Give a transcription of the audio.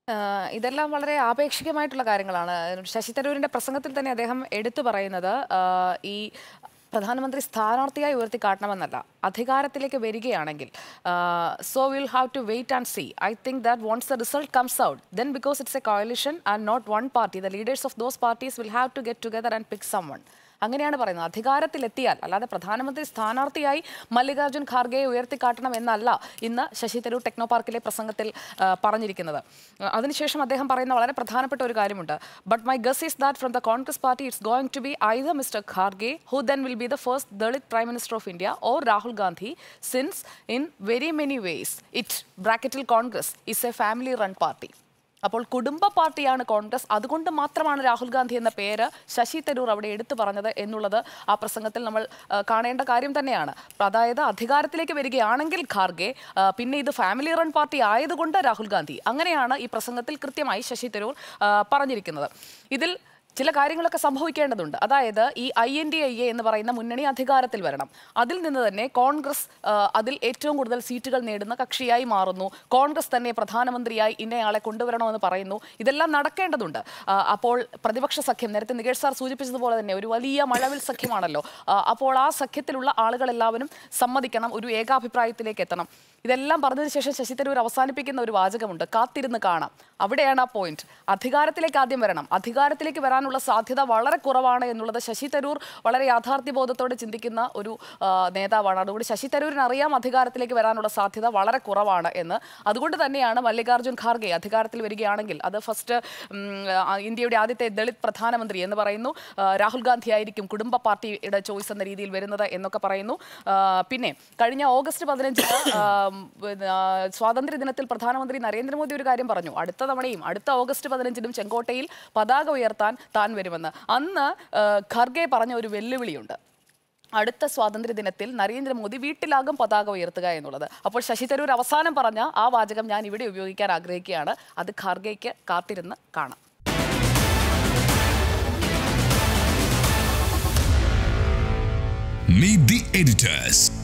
ആഹ് ഇതെല്ലാം വളരെ ആപേക്ഷികമായിട്ടുള്ള കാര്യങ്ങളാണ് ശശി തരൂരിന്റെ പ്രസംഗത്തിൽ തന്നെ അദ്ദേഹം എടുത്തു പറയുന്നത് ആഹ് ഈ പ്രധാനമന്ത്രി സ്ഥാനാർത്ഥിയായി ഉയർത്തി കാട്ടണമെന്നല്ല അധികാരത്തിലേക്ക് വരികയാണെങ്കിൽ so will have to wait and see I think that once the result comes out then because it's a coalition and not one party the leaders of those parties will have to get together and pick someone അങ്ങനെയാണ് പറയുന്നത് അധികാരത്തിലെത്തിയാൽ അല്ലാതെ പ്രധാനമന്ത്രി സ്ഥാനാർത്ഥിയായി മല്ലികാർജ്ജുൻ ഖാർഗെയെ ഉയർത്തിക്കാട്ടണം എന്നല്ല ഇന്ന് Sasi Tharoor techno പാർക്കിലെ പ്രസംഗത്തിൽ ആ, പറഞ്ഞിരിക്കുന്നത് ആ, അതിനുശേഷം അദ്ദേഹം പറയുന്ന വളരെ പ്രധാനപ്പെട്ട ഒരു കാര്യമുണ്ട് but my guess is that from the Congress party it's going to be either mister Kharge who then will be the first Dalit prime minister of India or Rahul Gandhi since in very many ways it ബ്രാക്കറ്റിൽ Congress is a family run party അപ്പോൾ കുടുംബ പാർട്ടിയാണ് കോൺഗ്രസ് അതുകൊണ്ട് മാത്രമാണ് രാഹുൽ ഗാന്ധി എന്ന പേര് ശശി തരൂർ അവിടെ എടുത്തു പറഞ്ഞത് എന്നുള്ളത് ആ പ്രസംഗത്തിൽ നമ്മൾ ആ, കാണേണ്ട കാര്യം തന്നെയാണ് അതായത് അധികാരത്തിലേക്ക് വരികയാണെങ്കിൽ ഖാർഗെ ആ, പിന്നെ ഇത് ഫാമിലി റൺ പാർട്ടി ആയതുകൊണ്ട് രാഹുൽ ഗാന്ധി അങ്ങനെയാണ് ഈ പ്രസംഗത്തിൽ കൃത്യമായി ശശി തരൂർ ആ, പറഞ്ഞിരിക്കുന്നത് ഇതിൽ ചില കാര്യങ്ങളൊക്കെ സംഭവിക്കേണ്ടതുണ്ട് അതായത് ഈ I N D I A എന്ന് പറയുന്ന മുന്നണി അധികാരത്തിൽ വരണം അതിൽ നിന്ന് തന്നെ കോൺഗ്രസ് ആ, അതിൽ ഏറ്റവും കൂടുതൽ സീറ്റുകൾ നേടുന്ന കക്ഷിയായി മാറുന്നു കോൺഗ്രസ് തന്നെ പ്രധാനമന്ത്രിയായി ഇന്നയാളെ കൊണ്ടുവരണമെന്ന് പറയുന്നു ഇതെല്ലാം നടക്കേണ്ടതുണ്ട് ആ, അപ്പോൾ പ്രതിപക്ഷ സഖ്യം നേരത്തെ നികേഷ് സാർ സൂചിപ്പിച്ചതുപോലെ തന്നെ ഒരു വലിയ മഴവിൽ സഖ്യമാണല്ലോ ആ, അപ്പോൾ ആ സഖ്യത്തിലുള്ള ആളുകളെല്ലാവരും സമ്മതിക്കണം ഒരു ഏകാഭിപ്രായത്തിലേക്ക് എത്തണം ഇതെല്ലാം പറഞ്ഞതിന് ശേഷം ശശി തരൂർ അവസാനിപ്പിക്കുന്ന ഒരു വാചകമുണ്ട് കാത്തിരുന്ന് കാണാം അവിടെയാണ് ആ പോയിന്റ് അധികാരത്തിലേക്ക് ആദ്യം വരണം അധികാരത്തിലേക്ക് വരാനുള്ള സാധ്യത വളരെ കുറവാണ് എന്നുള്ളത് ശശി തരൂർ വളരെ യാഥാർത്ഥ്യബോധത്തോടെ ചിന്തിക്കുന്ന ഒരു ആ, നേതാവാണ് അതുകൊണ്ട് ശശി തരൂരിന് അറിയാം അധികാരത്തിലേക്ക് വരാനുള്ള സാധ്യത വളരെ കുറവാണ് എന്ന് അതുകൊണ്ട് തന്നെയാണ് മല്ലികാർജ്ജുൻ ഖാർഗെ അധികാരത്തിൽ വരികയാണെങ്കിൽ അത് ഫസ്റ്റ് ഇന്ത്യയുടെ ആദ്യത്തെ ദളിത് പ്രധാനമന്ത്രി എന്ന് പറയുന്നു ആ, രാഹുൽ ഗാന്ധി ആയിരിക്കും കുടുംബ പാർട്ടിയുടെ ചോയ്സ് എന്ന രീതിയിൽ വരുന്നത് എന്നൊക്കെ പറയുന്നു ആ, പിന്നെ കഴിഞ്ഞ ഓഗസ്റ്റ് പതിനഞ്ചിന് ആ, പിന്നെ, ആ, സ്വാതന്ത്ര്യ ദിനത്തിൽ പ്രധാനമന്ത്രി നരേന്ദ്രമോദി ഒരു കാര്യം പറഞ്ഞു അടുത്ത തവണയും അടുത്ത ഓഗസ്റ്റ് പതിനഞ്ചിനും ചെങ്കോട്ടയിൽ പതാക ഉയർത്താൻ താൻ വരുമെന്ന് അന്ന് ആ, ഖർഗെ പറഞ്ഞ ഒരു വെല്ലുവിളിയുണ്ട് അടുത്ത സ്വാതന്ത്ര്യ ദിനത്തിൽ നരേന്ദ്രമോദി വീട്ടിലാകും പതാക ഉയർത്തുക എന്നുള്ളത് അപ്പോൾ ശശി തരൂർ അവസാനം പറഞ്ഞ ആ വാചകം ഞാൻ ഇവിടെ ഉപയോഗിക്കാൻ ആഗ്രഹിക്കുകയാണ് അത് ഖാർഗെയ്ക്ക് കാത്തിരുന്ന് കാണാം Meet the editors.